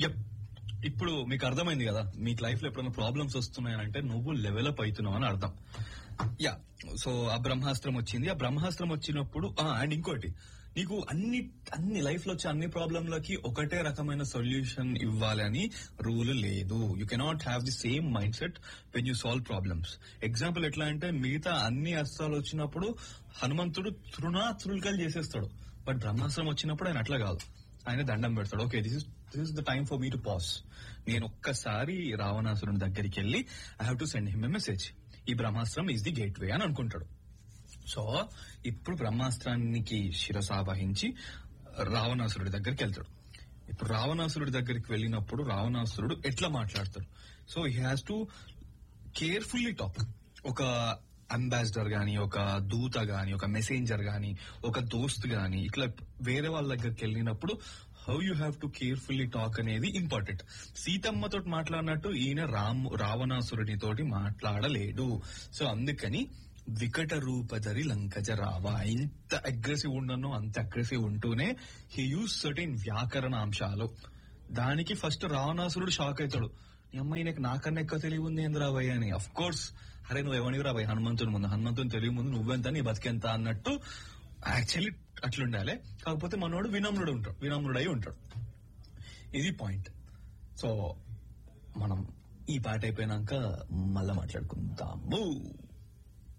yup ఇప్పుడు మీకు అర్థమైంది కదా మీకు లైఫ్ లో ఎప్పుడైనా ప్రాబ్లమ్స్ వస్తున్నాయంటే నువ్వు లెవెలప్ అవుతున్నావు అని అర్థం యా సో ఆ బ్రహ్మాస్త్రం వచ్చింది ఆ బ్రహ్మాస్త్రం వచ్చినప్పుడు అండ్ ఇంకోటి నీకు అన్ని అన్ని లైఫ్ లో వచ్చే అన్ని ప్రాబ్లంలకి ఒకటే రకమైన సొల్యూషన్ ఇవ్వాలి అని రూల్ లేదు you cannot have the same mind set when you solve problems example ఎట్లా అంటే మిగతా అన్ని అస్త్రాలు వచ్చినప్పుడు హనుమంతుడు తృణా తృల్కలు చేసేస్తాడు బట్ బ్రహ్మాస్త్రం వచ్చినప్పుడు ఆయన అట్లా కాదు ఆయన దండం పెడతాడు okay this is this is the time for me to pass నేను ఒక్కసారి రావణాసురుని దగ్గరికి వెళ్ళి I have to send him a message ఈ బ్రహ్మాస్త్రం ఈజ్ ది గేట్ వే అని అనుకుంటాడు సో ఇప్పుడు బ్రహ్మాస్త్రానికి శిరసావహించి రావణాసురుడి దగ్గరికి వెళ్తాడు ఇప్పుడు రావణాసురుడి దగ్గరికి వెళ్ళినప్పుడు రావణాసురుడు ఎట్లా మాట్లాడతాడు so he has to carefully talk ఒక అంబాసిడర్ గాని ఒక దూత గాని ఒక మెసెంజర్ గాని ఒక దోస్త్ గాని ఇట్లా వేరే వాళ్ళ దగ్గరికి వెళ్ళినప్పుడు how you have to carefully talk అనేది ఇంపార్టెంట్ సీతమ్మతో మాట్లాడినట్టు ఈయన రామ్ రావణాసురుని తోటి మాట్లాడలేడు సో అందుకని వికట రూపధరి లంకజ రావ ఎంత అగ్రెసివ్ ఉండనో అంత అగ్రెసివ్ ఉంటూనే హీ యూస్ సర్టెన్ వ్యాకరణ అంశాలు దానికి ఫస్ట్ రావణాసురుడు షాక్ అవుతాడు "నీ అమ్మాయి నీకు నాకన్నా ఎక్కువ తెలివి ఉంది ఏంది రాబోయ్ అని అఫ్ కోర్స్ అరే నువ్వు ఎవరికి రాబోయ్ హనుమంతుని ముందు హనుమంతుని తెలివి ముందు నువ్వెంత నీ బతికెంత అన్నట్టు యాక్చువల్లీ అట్లుండాలి కాకపోతే మనోడు వినమ్రుడు ఉంటాడు వినమ్రుడై ఉంటాడు ఇది పాయింట్ సో మనం ఈ పాట అయిపోయినాక మళ్ళా మాట్లాడుకుందాము